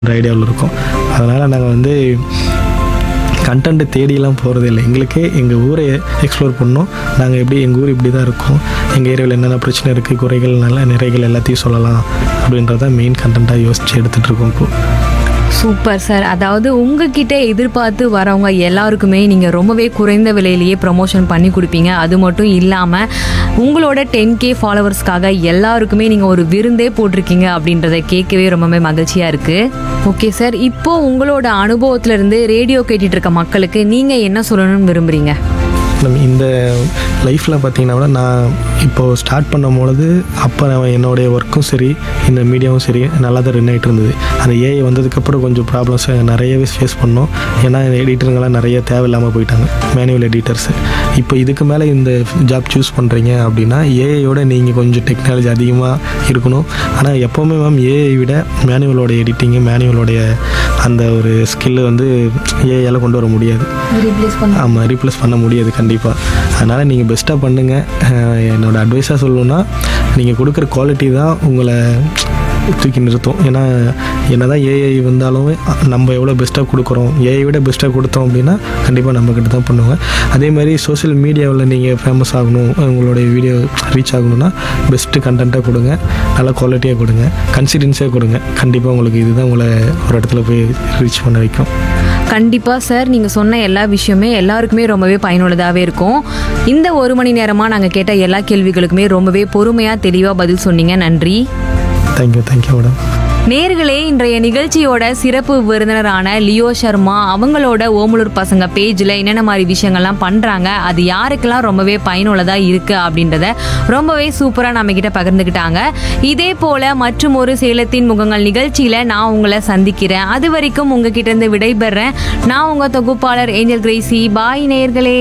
ஐடியாவில் இருக்கோம் அதனால் நாங்கள் வந்து கண்டென்ட் தேடியெல்லாம் போகிறதே இல்லை எங்களுக்கே எங்கள் ஊரை எக்ஸ்ப்ளோர் பண்ணோம் நாங்கள் எப்படி எங்கள் ஊர் இப்படி தான் இருக்கோம் எங்கள் ஏரியாவில் என்னென்ன பிரச்சனை இருக்குது குறைகள் நல்ல நிறைகள் எல்லாத்தையும் சொல்லலாம் அப்படின்றத மெயின் கண்டென்ட்டாக யோசித்து எடுத்துகிட்டு இருக்கோம் இப்போது சூப்பர் சார் அதாவது உங்ககிட்ட எதிர்பார்த்து வரவங்க எல்லாருக்குமே நீங்கள் ரொம்பவே குறைந்த விலையிலேயே ப்ரமோஷன் பண்ணி கொடுப்பீங்க அது மட்டும் இல்லாமல் உங்களோட டென் கே ஃபாலோவர்ஸ்க்காக எல்லாருக்குமே நீங்கள் ஒரு விருந்தே போட்டிருக்கீங்க அப்படின்றத கேட்கவே ரொம்பவே மகிழ்ச்சியாக இருக்குது ஓகே சார் இப்போ உங்களோட அனுபவத்துல இருந்து ரேடியோ கேட்டுட்டு இருக்க மக்களுக்கு நீங்கள் என்ன சொல்லணும்னு விரும்புறீங்க நம்ம இந்த லைஃப்பில் பார்த்தீங்கன்னா கூட நான் இப்போது ஸ்டார்ட் பண்ணும் பொழுது அப்போ நான் என்னுடைய ஒர்க்கும் சரி இந்த மீடியாவும் சரி நல்லா தான் ரன் ஆகிட்டு இருந்தது அந்த ஏஐ வந்ததுக்கப்புறம் கொஞ்சம் ப்ராப்ளம்ஸ் நிறையவே ஃபேஸ் பண்ணோம் ஏன்னா எடிட்டருங்கெல்லாம் நிறைய தேவையில்லாமல் போயிட்டாங்க மேனுவல் எடிட்டர்ஸ் இப்போ இதுக்கு மேலே இந்த ஜாப் சூஸ் பண்ணுறீங்க அப்படின்னா ஏஐயோட நீங்கள் கொஞ்சம் டெக்னாலஜி அதிகமாக இருக்கணும் ஆனால் எப்போவுமே மேம் ஏஐ விட மேனுவலோட எடிட்டிங்கு மேனுவலோடைய அந்த ஒரு ஸ்கில்லு வந்து ஏஐயால் கொண்டு வர முடியாது ஆமாம் ரீப்ளேஸ் பண்ண முடியாது கண்டிப்பாக அதனால் நீங்கள் பெஸ்ட்டாக பண்ணுங்கள் என்னோட அட்வைஸாக சொல்லணும்னா நீங்கள் கொடுக்குற குவாலிட்டி தான் உங்களை தூக்கி நிறுத்தும் ஏன்னா என்னதான் ஏஐ வந்தாலும் நம்ம எவ்வளோ பெஸ்ட்டாக கொடுக்குறோம் ஏஐ விட பெஸ்ட்டாக கொடுத்தோம் அப்படின்னா கண்டிப்பாக நம்மக்கிட்ட தான் பண்ணுவாங்க அதே மாதிரி சோஷியல் மீடியாவில் நீங்கள் ஃபேமஸ் ஆகணும் உங்களுடைய வீடியோ ரீச் ஆகணும்னா பெஸ்ட்டு கண்டென்ட்டாக கொடுங்க நல்ல குவாலிட்டியாக கொடுங்க கன்சிடென்ஸாக கொடுங்க கண்டிப்பாக உங்களுக்கு இதுதான் உங்களை ஒரு இடத்துல போய் ரீச் பண்ண வைக்கும் கண்டிப்பாக சார் நீங்கள் சொன்ன எல்லா விஷயமே எல்லாருக்குமே ரொம்பவே பயனுள்ளதாகவே இருக்கும் இந்த ஒரு மணி நேரமாக நாங்கள் கேட்ட எல்லா கேள்விகளுக்குமே ரொம்பவே பொறுமையாக தெளிவாக பதில் சொன்னீங்க நன்றி தேங்க்யூ தேங்க்யூ மேடம் நேர்களே இன்றைய நிகழ்ச்சியோட சிறப்பு விருந்தினரான லியோ சர்மா அவங்களோட ஓமலூர் பசங்க பேஜில் என்னென்ன மாதிரி விஷயங்கள்லாம் பண்ணுறாங்க அது யாருக்கெல்லாம் ரொம்பவே பயனுள்ளதாக இருக்குது அப்படின்றத ரொம்பவே சூப்பராக நம்ம கிட்ட பகிர்ந்துக்கிட்டாங்க இதே போல் மற்றும் ஒரு சேலத்தின் முகங்கள் நிகழ்ச்சியில் நான் உங்களை சந்திக்கிறேன் அது வரைக்கும் உங்ககிட்ட இருந்து விடைபெறேன் நான் உங்கள் தொகுப்பாளர் ஏஞ்சல் கிரேசி பாய் நேர்களே